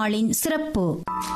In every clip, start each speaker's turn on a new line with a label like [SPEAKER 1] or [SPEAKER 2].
[SPEAKER 1] நாளின் சிறப்பு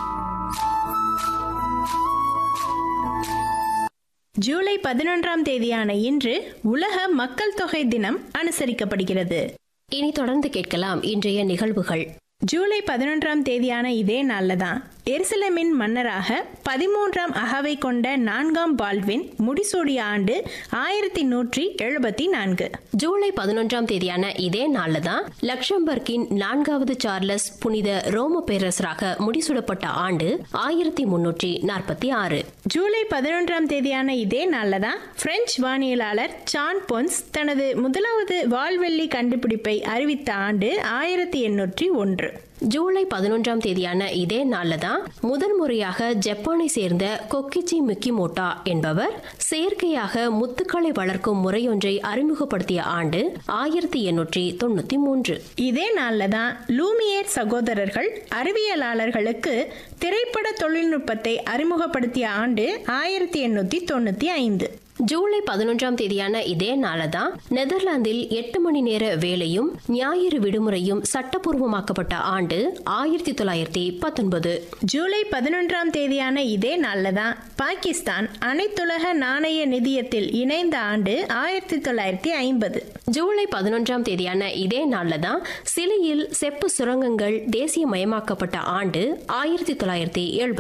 [SPEAKER 2] ஜூலை பதினொன்றாம் தேதியான இன்று உலக மக்கள் தொகை தினம் அனுசரிக்கப்படுகிறது
[SPEAKER 3] இனி தொடர்ந்து கேட்கலாம் இன்றைய நிகழ்வுகள்
[SPEAKER 2] ஜூலை பதினொன்றாம் தேதியான இதே நாள்ல தான் எருசலேமின் மன்னராக பதிமூன்றாம் அகவை கொண்ட நான்காம் பால்வின் முடிசூடிய ஆண்டு ஆயிரத்தி நூற்றி எழுபத்தி நான்கு
[SPEAKER 3] ஜூலை பதினொன்றாம் தேதியான இதே நாள்ல தான் லக்சம்பர்கின் நான்காவது சார்லஸ் புனித ரோம பேரரசராக முடிசூடப்பட்ட ஆண்டு ஆயிரத்தி முன்னூற்றி நாற்பத்தி ஆறு
[SPEAKER 2] ஜூலை பதினொன்றாம் தேதியான இதே நாள்ல தான் பிரெஞ்சு வானியலாளர் சான் பொன்ஸ் தனது முதலாவது வால்வெள்ளி கண்டுபிடிப்பை அறிவித்த ஆண்டு ஆயிரத்தி எண்ணூற்றி ஒன்று
[SPEAKER 3] ஜூலை பதினொன்றாம் தேதியான இதே நாள்ல தான் முதல் முறையாக ஜப்பானை சேர்ந்த கொக்கிச்சி மிக்கிமோட்டா என்பவர் செயற்கையாக முத்துக்களை வளர்க்கும் முறையொன்றை அறிமுகப்படுத்திய ஆண்டு ஆயிரத்தி எண்ணூற்றி தொண்ணூத்தி மூன்று
[SPEAKER 2] இதே நாள்ல தான் லூமியேர் சகோதரர்கள் அறிவியலாளர்களுக்கு திரைப்பட தொழில்நுட்பத்தை அறிமுகப்படுத்திய ஆண்டு ஆயிரத்தி எண்ணூத்தி தொண்ணூத்தி ஐந்து
[SPEAKER 3] ஜூலை பதினொன்றாம் தேதியான இதே நாளதான் நெதர்லாந்தில் எட்டு மணி நேர வேலையும் ஞாயிறு விடுமுறையும் சட்டப்பூர்வமாக்கப்பட்ட ஆண்டு ஆயிரத்தி தொள்ளாயிரத்தி பத்தொன்பது
[SPEAKER 2] ஜூலை பதினொன்றாம் தேதியான இதே நாள்ல தான் பாகிஸ்தான் அனைத்துலக நாணய நிதியத்தில் இணைந்த ஆண்டு ஆயிரத்தி தொள்ளாயிரத்தி ஐம்பது
[SPEAKER 3] ஜூலை பதினொன்றாம் தேதியான இதே நாள்ல தான் சிலியில் செப்பு சுரங்கங்கள் தேசியமயமாக்கப்பட்ட ஆண்டு ஆயிரத்தி தொள்ளாயிரத்தி எழுபது